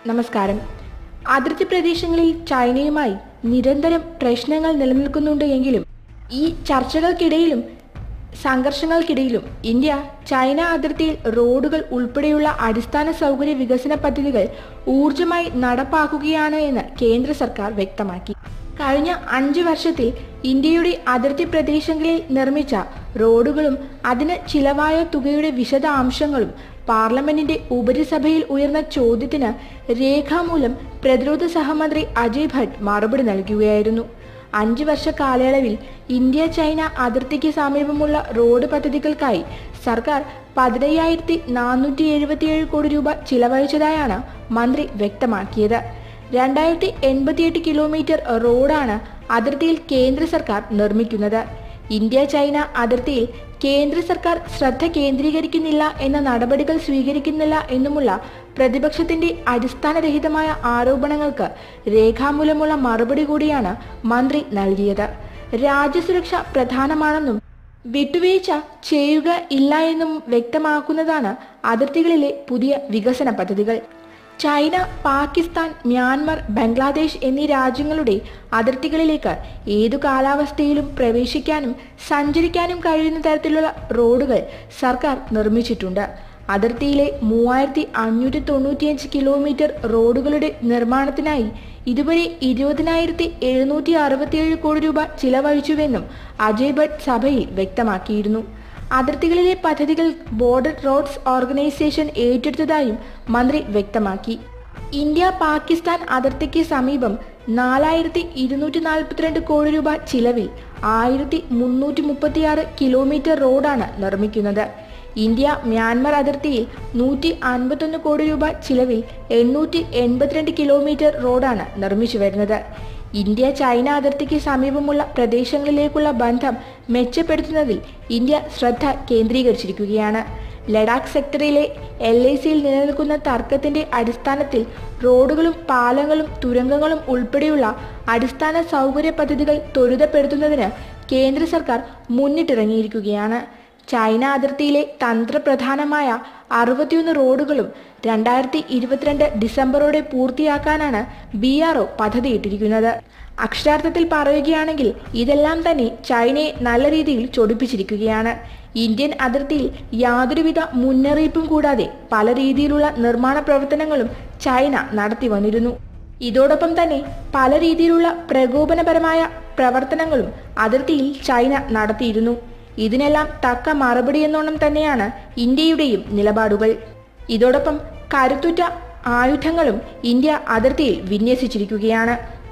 നമസ്കാരം അതിർത്തി പ്രദേശങ്ങളിൽ ചൈനയുമായി നിരന്തരം പ്രശ്നങ്ങൾ നിലനിൽക്കുന്നുണ്ട് എങ്കിലും ഈ ചർച്ചകൾക്കിടയിലും സംഘർഷങ്ങൾക്കിടയിലും ഇന്ത്യ ചൈന അതിർത്തിയിൽ റോഡുകൾ ഉൾപ്പെടെയുള്ള അടിസ്ഥാന സൗകര്യ വികസന പദ്ധതികൾ ഊർജമായി നടപ്പാക്കുകയാണ് എന്ന് കേന്ദ്ര സർക്കാർ വ്യക്തമാക്കി കഴിഞ്ഞ അഞ്ചു വർഷത്തിൽ ഇന്ത്യയുടെ അതിർത്തി പ്രദേശങ്ങളിൽ നിർമ്മിച്ച റോഡുകളും അതിന് ചിലവായ തുകയുടെ വിശദാംശങ്ങളും പാർലമെന്റിന്റെ ഉപരിസഭയിൽ ഉയർന്ന ചോദ്യത്തിന് രേഖാമൂലം പ്രതിരോധ സഹമന്ത്രി അജയ് ഭട്ട് മറുപടി നൽകുകയായിരുന്നു അഞ്ച് വർഷ കാലയളവിൽ ഇന്ത്യ ചൈന അതിർത്തിക്ക് സമീപമുള്ള റോഡ് പദ്ധതികൾക്കായി സർക്കാർ പതിനയ്യായിരത്തി നാനൂറ്റി എഴുപത്തിയേഴ് കോടി രൂപ ചിലവഴിച്ചതായാണ് മന്ത്രി വ്യക്തമാക്കിയത് രണ്ടായിരത്തി എൺപത്തിയെട്ട് കിലോമീറ്റർ റോഡാണ് അതിർത്തിയിൽ കേന്ദ്ര സർക്കാർ നിർമ്മിക്കുന്നത് ഇന്ത്യ ചൈന അതിർത്തിയിൽ കേന്ദ്ര സർക്കാർ ശ്രദ്ധ കേന്ദ്രീകരിക്കുന്നില്ല എന്ന നടപടികൾ സ്വീകരിക്കുന്നില്ല എന്നുമുള്ള പ്രതിപക്ഷത്തിന്റെ അടിസ്ഥാനരഹിതമായ ആരോപണങ്ങൾക്ക് രേഖാമൂലമുള്ള മറുപടി കൂടിയാണ് മന്ത്രി നൽകിയത് രാജ്യസുരക്ഷ പ്രധാനമാണെന്നും വിട്ടുവീഴ്ച ചെയ്യുക ഇല്ല എന്നും വ്യക്തമാക്കുന്നതാണ് അതിർത്തികളിലെ പുതിയ വികസന പദ്ധതികൾ ചൈന പാകിസ്ഥാൻ മ്യാൻമർ ബംഗ്ലാദേശ് എന്നീ രാജ്യങ്ങളുടെ അതിർത്തികളിലേക്ക് ഏതു കാലാവസ്ഥയിലും പ്രവേശിക്കാനും സഞ്ചരിക്കാനും കഴിയുന്ന തരത്തിലുള്ള റോഡുകൾ സർക്കാർ നിർമ്മിച്ചിട്ടുണ്ട് അതിർത്തിയിലെ മൂവായിരത്തി അഞ്ഞൂറ്റി തൊണ്ണൂറ്റിയഞ്ച് കിലോമീറ്റർ റോഡുകളുടെ നിർമ്മാണത്തിനായി ഇതുവരെ ഇരുപതിനായിരത്തി എഴുന്നൂറ്റി അറുപത്തിയേഴ് കോടി രൂപ ചിലവഴിച്ചുവെന്നും അജയ് ഭട്ട് സഭയിൽ വ്യക്തമാക്കിയിരുന്നു അതിർത്തികളിലെ പദ്ധതികൾ ബോർഡർ റോഡ്സ് ഓർഗനൈസേഷൻ ഏറ്റെടുത്തതായും മന്ത്രി വ്യക്തമാക്കി ഇന്ത്യ പാകിസ്ഥാൻ അതിർത്തിക്ക് സമീപം നാലായിരത്തി ഇരുന്നൂറ്റി നാൽപ്പത്തിരണ്ട് കോടി രൂപ ചിലവിൽ ആയിരത്തി മുന്നൂറ്റി മുപ്പത്തിയാറ് കിലോമീറ്റർ റോഡാണ് നിർമ്മിക്കുന്നത് ഇന്ത്യ മ്യാൻമർ അതിർത്തിയിൽ നൂറ്റി അൻപത്തൊന്ന് കോടി രൂപ ചിലവിൽ എണ്ണൂറ്റി എൺപത്തിരണ്ട് കിലോമീറ്റർ റോഡാണ് നിർമ്മിച്ചു വരുന്നത് ഇന്ത്യ ചൈന അതിർത്തിക്ക് സമീപമുള്ള പ്രദേശങ്ങളിലേക്കുള്ള ബന്ധം മെച്ചപ്പെടുത്തുന്നതിൽ ഇന്ത്യ ശ്രദ്ധ കേന്ദ്രീകരിച്ചിരിക്കുകയാണ് ലഡാക്ക് സെക്ടറിലെ എൽ ഐ സിയിൽ നിലനിൽക്കുന്ന തർക്കത്തിന്റെ അടിസ്ഥാനത്തിൽ റോഡുകളും പാലങ്ങളും തുരങ്കങ്ങളും ഉൾപ്പെടെയുള്ള അടിസ്ഥാന സൗകര്യ പദ്ധതികൾ ത്വരിതപ്പെടുത്തുന്നതിന് കേന്ദ്ര സർക്കാർ മുന്നിട്ടിറങ്ങിയിരിക്കുകയാണ് ചൈന അതിർത്തിയിലെ തന്ത്രപ്രധാനമായ അറുപത്തിയൊന്ന് റോഡുകളും രണ്ടായിരത്തി ഇരുപത്തിരണ്ട് ഡിസംബറോടെ പൂർത്തിയാക്കാനാണ് ബി ആർ ഒ പദ്ധതിയിട്ടിരിക്കുന്നത് അക്ഷരാർത്ഥത്തിൽ പറയുകയാണെങ്കിൽ ഇതെല്ലാം തന്നെ ചൈനയെ നല്ല രീതിയിൽ ചൊടിപ്പിച്ചിരിക്കുകയാണ് ഇന്ത്യൻ അതിർത്തിയിൽ യാതൊരുവിധ മുന്നറിയിപ്പും കൂടാതെ പല രീതിയിലുള്ള നിർമ്മാണ പ്രവർത്തനങ്ങളും ചൈന നടത്തി വന്നിരുന്നു ഇതോടൊപ്പം തന്നെ പല രീതിയിലുള്ള പ്രകോപനപരമായ പ്രവർത്തനങ്ങളും അതിർത്തിയിൽ ചൈന നടത്തിയിരുന്നു ഇതിനെല്ലാം തക്ക മറുപടി എന്നോണം തന്നെയാണ് ഇന്ത്യയുടെയും നിലപാടുകൾ ഇതോടൊപ്പം കരുത്തുറ്റ ആയുധങ്ങളും ഇന്ത്യ അതിർത്തിയിൽ വിന്യസിച്ചിരിക്കുകയാണ്